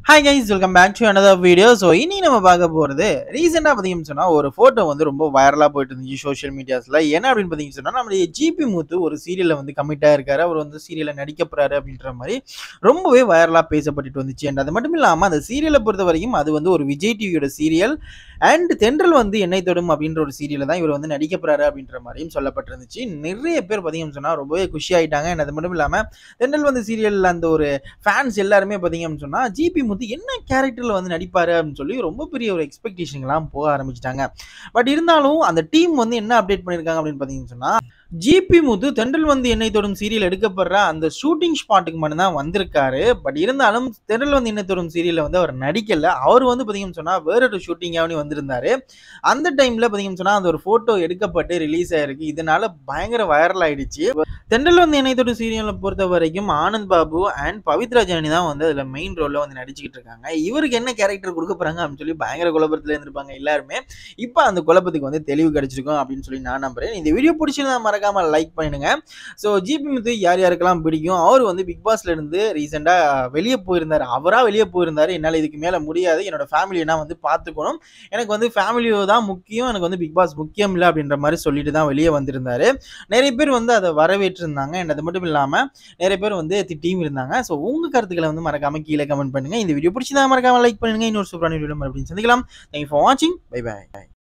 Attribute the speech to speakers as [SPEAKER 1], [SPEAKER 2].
[SPEAKER 1] hi guys welcome back to another video so இனி நம்ம பார்க்க போகிறது ரீசெண்டாக பார்த்தீங்கன்னு சொன்னால் ஒரு ஃபோட்டோ வந்து ரொம்ப வைரலாக போயிட்டு இருந்துச்சு சோஷியல் மீடியாஸில் என்ன அப்படின்னு பார்த்தீங்கன்னு சொன்னால் நம்மளுடைய ஜிபி மூத்து ஒரு சீரியலில் வந்து கமிட்டாக இருக்காரு அவர் வந்து சீரியலில் நடிக்க போகிறாரு அப்படின்ற மாதிரி ரொம்பவே வைரலாக பேசப்பட்டுட்டு வந்துச்சு அண்ட் அது மட்டும் இல்லாமல் அந்த சீரியலை பொறுத்த வரைக்கும் அது வந்து ஒரு விஜய் டிவியோட சீரியல் அண்ட் தென்றல் வந்து என்னை தொடும் அப்படின்ற ஒரு சீரியலில் தான் இவர் வந்து நடிக்க போகிறாரு அப்படின்ற மாதிரியும் சொல்லப்பட்டிருந்துச்சு நிறைய பேர் பார்த்தீங்கன்னு சொன்னால் ரொம்பவே குஷி ஆயிட்டாங்க and அது மட்டும் இல்லாமல் தென்றல் வந்து சீரியலில் அந்த ஒரு ஃபேன்ஸ் எல்லாருமே பார்த்தீங்கன்னு சொன்னால் ஜிபி முத்து என்ன கேரக்டரில் வந்து நடிப்பாரு அப்படின்னு சொல்லி ரொம்ப பெரிய ஒரு எக்ஸ்பெக்டேஷன்லாம் போக ஆரம்பிச்சிட்டாங்க பட் இருந்தாலும் அந்த டீம் வந்து என்ன அப்டேட் பண்ணியிருக்காங்க அப்படின்னு பார்த்தீங்கன்னு சொன்னால் ஜிபி முத்து தென்றல் வந்து என்னை தொடும் சீரியல் எடுக்கப்படுற அந்த ஷூட்டிங் ஸ்பாட்டுக்கு மட்டும்தான் வந்திருக்காரு பட் இருந்தாலும் தென்றல் வந்து என்னை தொடும் சீரியலில் வந்து அவர் நடிக்கல அவர் வந்து பார்த்தீங்கன்னு சொன்னால் வேற ஒரு ஷூட்டிங்காக வந்திருந்தாரு அந்த டைமில் பார்த்தீங்கன்னு சொன்னால் அந்த ஒரு ஃபோட்டோ எடுக்கப்பட்டு ரிலீஸ் ஆயிருக்கு இதனால பயங்கர வைரல் ஆயிடுச்சு தென்றல் வந்து என்னை தொடும் சீரியலை பொறுத்த வரைக்கும் ஆனந்த் பாபு அண்ட் பவித்ரா ஜானி தான் வந்து அதில் மெயின் ரோலில் வந்து நடிச்சுக்கிட்டு இருக்காங்க இவருக்கு என்ன கேரக்டர் கொடுக்க போறாங்க அப்படின்னு சொல்லி பயங்கர குழப்பத்தில் இருந்திருப்பாங்க எல்லாருமே இப்போ அந்த குழப்பத்துக்கு வந்து தெளிவு கிடைச்சிருக்கும் அப்படின்னு சொல்லி நான் நம்புறேன் இந்த வீடியோ பிடிச்சிருந்தா மறக்காம லைக் பண்ணிடுங்க ஸோ ஜிபி முத்து யார் யாருக்கெல்லாம் பிடிக்கும் அவர் வந்து பிக் பாஸ்ல இருந்து ரீசெண்டாக வெளியே போயிருந்தார் அவராக வெளியே போயிருந்தார் என்னால் இதுக்கு மேலே முடியாது என்னோட ஃபேமிலியை நான் வந்து பார்த்துக்கணும் எனக்கு வந்து ஃபேமிலியோ தான் முக்கியம் எனக்கு வந்து பிக் பாஸ் முக்கியம் இல்லை அப்படின்ற மாதிரி சொல்லிட்டு தான் வெளியே வந்திருந்தாரு நிறைய பேர் வந்து அதை வரவேற்றிருந்தாங்க and அது மட்டும் இல்லாமல் நிறைய பேர் வந்து திட்டியும் இருந்தாங்க ஸோ உங்க கருத்துக்களை வந்து மறக்காம கீழே கமெண்ட் பண்ணுங்க இந்த வீடியோ பிடிச்சதா மறக்காம லைக் பண்ணுங்க இன்னொரு சூப்பரான வீடியோ மறுபடியும் சந்திக்கலாம் தேங்க்யூ ஃபார் வாட்சிங் பை பை